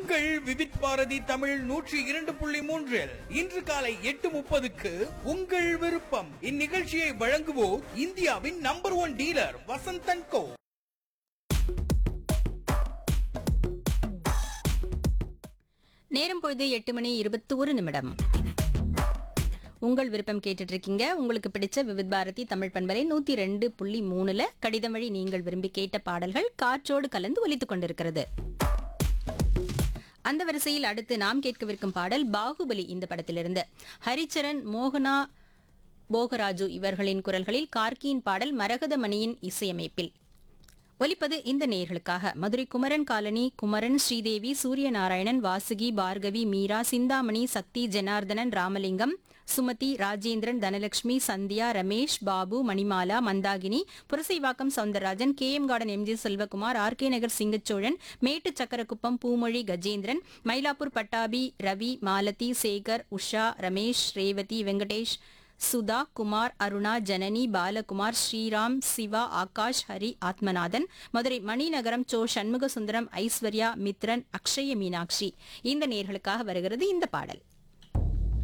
உங்கள் விவித் பாரதி தமிழ் நூற்றி இரண்டு புள்ளி மூன்றில் இன்று காலை எட்டு முப்பதுக்கு உங்கள் விருப்பம் இந்நிகழ்ச்சியை வழங்குவோர் இந்தியாவின் number one dealer Vasanthan co நேரம் பொழுது எட்டு மணி இருபத்தி ஒரு நிமிடம் உங்கள் விருப்பம் கேட்டுட்டு இருக்கீங்க உங்களுக்கு பிடிச்ச விவித் பாரதி தமிழ் பண்பலை நூத்தி ரெண்டு புள்ளி மூணுல கடிதம் வழி நீங்கள் விரும்பி கேட்ட பாடல்கள் காற்றோடு கலந்து ஒலித்துக் கொண்டிருக்கிறது அந்த வரிசையில் அடுத்து நாம் கேட்கவிருக்கும் பாடல் பாகுபலி இந்த படத்திலிருந்து ஹரிச்சரன் மோகனா போகராஜு இவர்களின் குரல்களில் கார்கியின் பாடல் மரகதமணியின் இசையமைப்பில் ஒலிப்பது இந்த நேயர்களுக்காக Madurai Kumaran colony Kumaran Sridevi Suryanarayanan Vasuki Bhargavi Meera Chintamani Sakthi Janardhanan Ramalingam Sumathi Rajendran Dhanalakshmi Sandhya Ramesh Babu Manimala Mandakini Purasawalkam Soundararajan K M garden MG Selvakumar R K Nagar Singacholan Mettu Sakkarakuppam Poomozhi Gajendran Mylapore Pattabi Ravi Malathi Sekar Usha Ramesh Revathi Venkatesh Sudha Kumar Aruna Janani Balakumar Sriram Siva Akash Hari Athmanathan Madurai Maninagaram சோ சண்முக சுந்தரம் ஐஸ்வர்யா மித்ரன் அக்ஷய மீனாட்சி இந்த நேர்களுக்காக வருகிறது இந்த பாடல்